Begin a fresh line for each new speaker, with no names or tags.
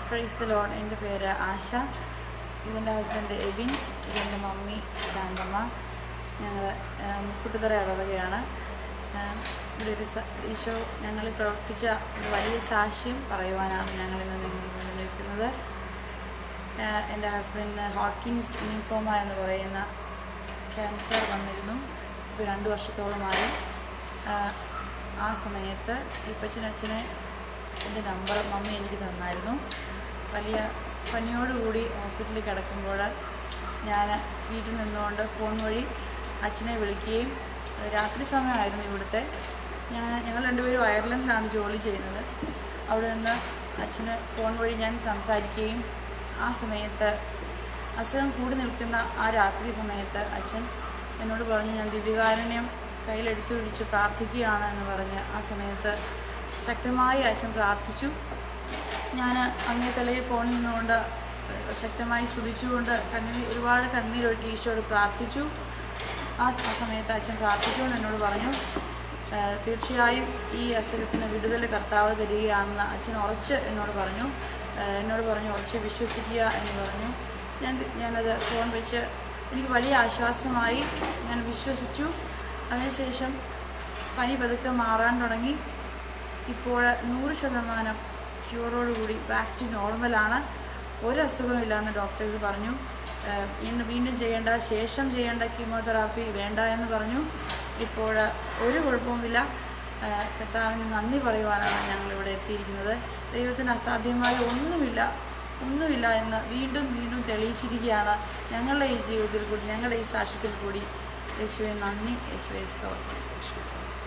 praise the load എൻ്റെ പേര് ആശ ഇതെൻ്റെ ഹസ്ബൻഡ് എബിൻ ഇതെൻ്റെ മമ്മി ശാന്തമ്മ ഞങ്ങൾ മുക്കുട്ടുതറ ഇടവകയാണ് ആം, ഇവിടെ ഒരു സ- ഈശോ ഞങ്ങളിൽ പ്രവർത്തിച്ച ഒരു വലിയ സാക്ഷ്യം പറയുവാനാണ് ഞങ്ങളിന്ന് നിങ്ങളുടെ മുന്നിൽ നിൽക്കുന്നത് ആഹ് എൻ്റെ ഹസ്ബൻഡിന് ഹോക്കിൻസ് ലിംഫോമ എന്ന് പറയുന്ന ക്യാൻസർ വന്നിരുന്നു ഇപ്പോൾ രണ്ട് വർഷത്തോളമായി ആഹ് ആ സമയത്ത് ഇപ്പച്ചനച്ഛനെ എൻ്റെ നമ്പർ മമ്മി എനിക്ക് തന്നായിരുന്നു വലിയ പനിയോടുകൂടി ഹോസ്പിറ്റലിൽ കിടക്കുമ്പോൾ ഞാൻ വീട്ടിൽ നിന്നുകൊണ്ട് ഫോൺ വഴി അച്ഛനെ വിളിക്കുകയും അത് രാത്രി സമയമായിരുന്നു ഇവിടുത്തെ ഞാൻ ഞങ്ങൾ രണ്ടുപേരും അയർലൻഡിലാണ് ജോലി ചെയ്യുന്നത് അവിടെ നിന്ന് അച്ഛന് ഫോൺ വഴി ഞാൻ സംസാരിക്കുകയും ആ സമയത്ത് അസുഖം കൂടി നിൽക്കുന്ന ആ രാത്രി സമയത്ത് അച്ഛൻ എന്നോട് പറഞ്ഞു ഞാൻ ദിവ്യകാരുണ്യം കയ്യിലെടുത്തു പിടിച്ച് പ്രാർത്ഥിക്കുകയാണ് എന്ന് പറഞ്ഞ് ആ സമയത്ത് ശക്തമായി അച്ഛൻ പ്രാർത്ഥിച്ചു ഞാൻ അങ്ങേ തലയിൽ ഫോണിൽ നിന്നുകൊണ്ട് ശക്തമായി സ്തുതിച്ചുകൊണ്ട് കണ്ണീർ ഒരുപാട് കണ്ണീരൊഴുക്കി ഈശോയോട് പ്രാർത്ഥിച്ചു ആ ആ സമയത്ത് അച്ഛൻ പ്രാർത്ഥിച്ചുകൊണ്ട് എന്നോട് പറഞ്ഞു "ആ, തീർച്ചയായും ഈ അസുഖത്തിന് വിടുതൽ കർത്താവ് തരികയാണെന്ന് അച്ഛൻ ഉറച്ച് എന്നോട് പറഞ്ഞു ആ, എന്നോട് പറഞ്ഞു ഉറച്ച് വിശ്വസിക്കുക എന്ന് പറഞ്ഞു ഞാൻ ഞാനത് ഫോൺ വെച്ച് എനിക്ക് വലിയ ആശ്വാസമായി ഞാൻ വിശ്വസിച്ചു അതിനുശേഷം പനി പതുക്കെ മാറാൻ തുടങ്ങി ഇപ്പോൾ നൂറ് ശതമാനം ക്യൂറോടുകൂടി ബാക്ക് ടു നോർമലാണ് ഒരു അസുഖമില്ല എന്ന് ഡോക്ടേഴ്സ് പറഞ്ഞു ഏഹ് വീണ്ടും വീണ്ടും ചെയ്യേണ്ട ശേഷം ചെയ്യേണ്ട കീമോതെറാപ്പി വേണ്ട എന്ന് പറഞ്ഞു ഇപ്പോൾ ഒരു കുഴപ്പവുമില്ല ഏഹ് കർത്താവിന് നന്ദി പറയുവാനാണ് ഞങ്ങളിവിടെ എത്തിയിരിക്കുന്നത് ദൈവത്തിന് അസാധ്യമായ ഒന്നുമില്ല ഒന്നുമില്ല എന്ന് വീണ്ടും വീണ്ടും തെളിയിച്ചിരിക്കുകയാണ് ഞങ്ങളുടെ ഈ ജീവിതത്തിൽ കൂടി ഞങ്ങളുടെ ഈ സാക്ഷ്യത്തിൽ കൂടി യേശുവെ നന്ദി യേശുവെ സ്തോത്രം യേശുവെ